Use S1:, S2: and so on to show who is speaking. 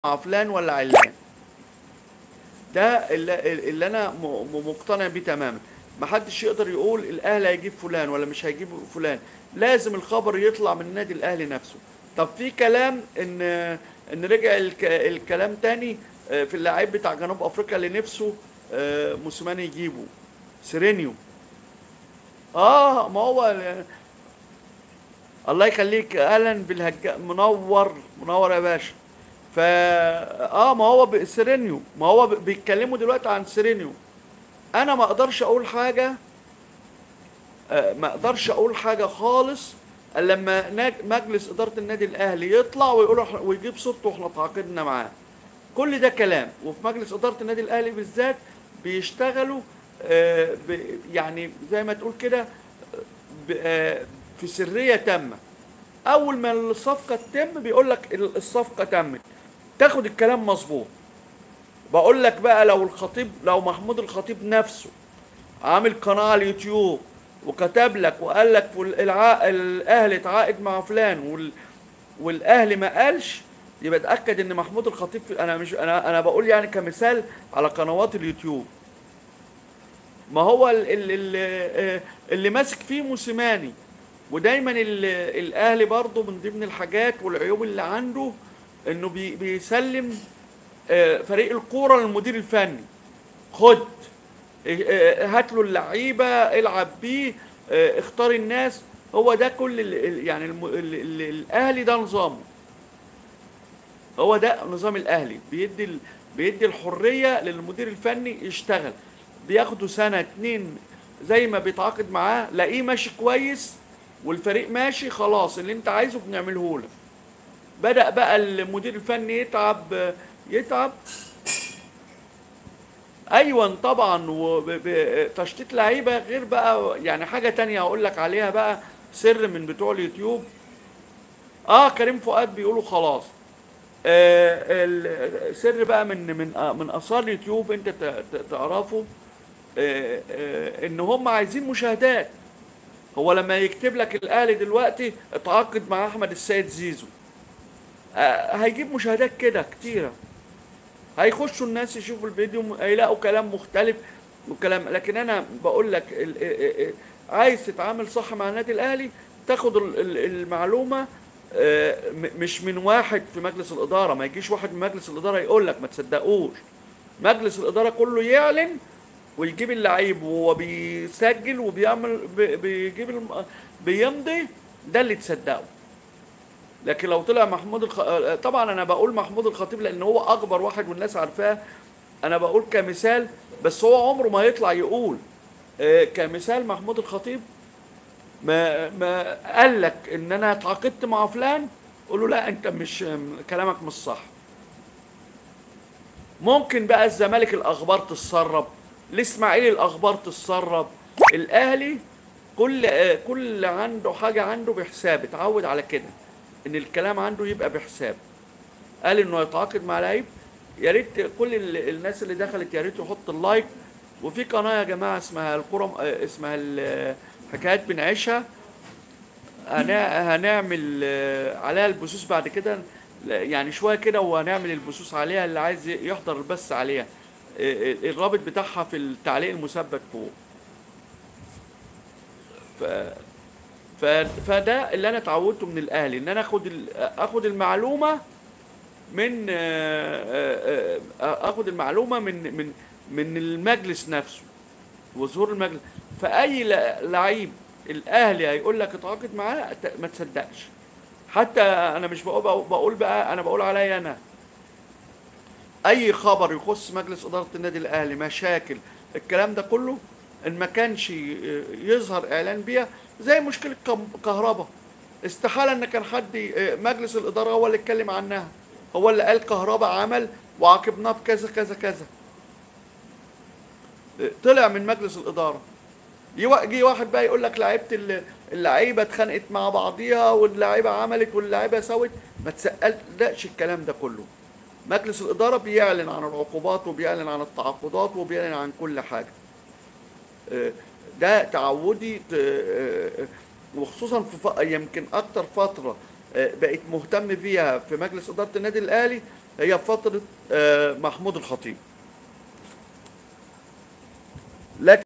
S1: مع فلان ولا علان ده اللي, اللي انا م- م- مقتنع بيه تماما محدش يقدر يقول الاهلي هيجيب فلان ولا مش هيجيب فلان لازم الخبر يطلع من النادي الاهلي نفسه طب في كلام ان ان رجع الك الكلام تاني آه، في اللاعب بتاع جنوب افريقيا اللي نفسه آه، موسيماني يجيبه سيرينيو اه ما هو الله يخليك اهلا بالهجاء منور منور يا باشا فا اه ما هو ب- سيرينيو ما هو ب- بيتكلموا دلوقتي عن سيرينيو انا ما اقدرش اقول حاجه آه، ما اقدرش اقول حاجه خالص الا لما ناج- مجلس اداره النادي الاهلي يطلع ويقول إحنا- ويجيب صورته واحنا تعاقدنا معاه كل ده كلام وفي مجلس اداره النادي الاهلي بالذات بيشتغلوا آه، ب- يعني زي ما تقول كده ب- آه، في سريه تامه اول ما الصفقه تتم بيقول لك ال- الصفقه تمت تاخد الكلام مظبوط بقول لك بقى لو الخطيب لو محمود الخطيب نفسه عامل قناه على اليوتيوب وكتب لك وقال لك فل- الع... الاهلي اتعاقد مع فلان وال... والاهلي ما قالش يبقى اتاكد ان محمود الخطيب انا مش انا انا بقول يعني كمثال على قنوات اليوتيوب ما هو ال- ال- ال- اللي ماسك فيه موسيماني ودايما ال- الاهلي برضه من ضمن الحاجات والعيوب اللي عنده انه بي- بيسلم آه، فريق الكوره للمدير الفني خد آه، آه، هات له اللعيبه العب بيه آه، اختار الناس هو ده كل ال- ال- يعني الم- ال- ال- الاهلي ده نظامه هو ده نظام الاهلي بيدي ال- بيدي الحريه للمدير الفني يشتغل بياخده سنه اتنين زي ما بيتعاقد معاه لاقيه ماشي كويس والفريق ماشي خلاص اللي انت عايزه بنعمله لك بدأ بقى المدير الفني يتعب يتعب ايوه طبعا وتشتيت لعيبه غير بقى يعني حاجه تانية هقول لك عليها بقى سر من بتوع اليوتيوب اه كريم فؤاد بيقولوا خلاص آه السر بقى من من آه من اسرار اليوتيوب انت ت- ت- تعرفه آه آه ان هم عايزين مشاهدات هو لما يكتب لك الاهلي دلوقتي اتعاقد مع احمد السيد زيزو آه هيجيب مشاهدات كده كتيره هيخشوا الناس يشوفوا الفيديو هيلاقوا كلام مختلف وكلام لكن انا بقول لك ال- ال- ال- عايز تتعامل صح مع النادي الاهلي تاخد ال- ال- المعلومه آه، م- مش من واحد في مجلس الاداره ما يجيش واحد من مجلس الاداره يقول لك ما تصدقوش مجلس الاداره كله يعلن ويجيب اللعيب وهو بيسجل وبيعمل بي- بيجيب الم- بيمضي ده اللي تصدقه لكن لو طلع محمود الخ... طبعا انا بقول محمود الخطيب لان هو اكبر واحد والناس عارفاه انا بقول كمثال بس هو عمره ما يطلع يقول آه، كمثال محمود الخطيب ما ما قال لك ان انا اتعاقدت مع فلان قول له لا انت مش كلامك مش صح ممكن بقى الزمالك الاخبار تتسرب الاسماعيلي الاخبار تتسرب الاهلي كل آه، كل عنده حاجه عنده بحساب اتعود على كده ان الكلام عنده يبقى بحساب قال انه يتعاقد مع لعيب يا ريت كل ال- الناس اللي دخلت يا ريت يحط اللايك وفي قناه يا جماعه اسمها الكره آه، اسمها ال- حكايات بنعيشها هنا- هنعمل آه، عليها البثوث بعد كده لا، يعني شويه كده وهنعمل البثوث عليها اللي عايز يحضر البث عليها آه، آه، الرابط بتاعها في التعليق المثبت فوق ف... ف... فده اللي انا اتعودته من الاهلي ان انا اخد ال... اخد المعلومه من آه، آه، آه، اخد المعلومه من من من المجلس نفسه وظهور المجلس فاي ل- لعيب الاهلي هيقول لك اتعاقد معاه ت- ما تصدقش حتى انا مش بقول بقول بقى انا بقول عليا انا اي خبر يخص مجلس اداره النادي الاهلي مشاكل الكلام ده كله ان ما كانش ي- يظهر اعلان بيها زي مشكله كم- كهرباء استحاله ان كان حد ي- مجلس الاداره هو اللي اتكلم عنها هو اللي قال كهرباء عمل وعاقبناه بكذا كذا كذا طلع من مجلس الاداره يوا- يجي واحد بقى يقول لك لعيبه ال- اللعيبه اتخانقت مع بعضيها واللعيبه عملت واللعيبه سوت ما تصدقش الكلام ده كله مجلس الاداره بيعلن عن العقوبات وبيعلن عن التعاقدات وبيعلن عن كل حاجه آه، ده تعودي ت- آه، آه، وخصوصا في ف- يمكن اكتر فتره آه، بقيت مهتم بيها في مجلس اداره النادي الاهلي هي في فتره آه، محمود الخطيب لكن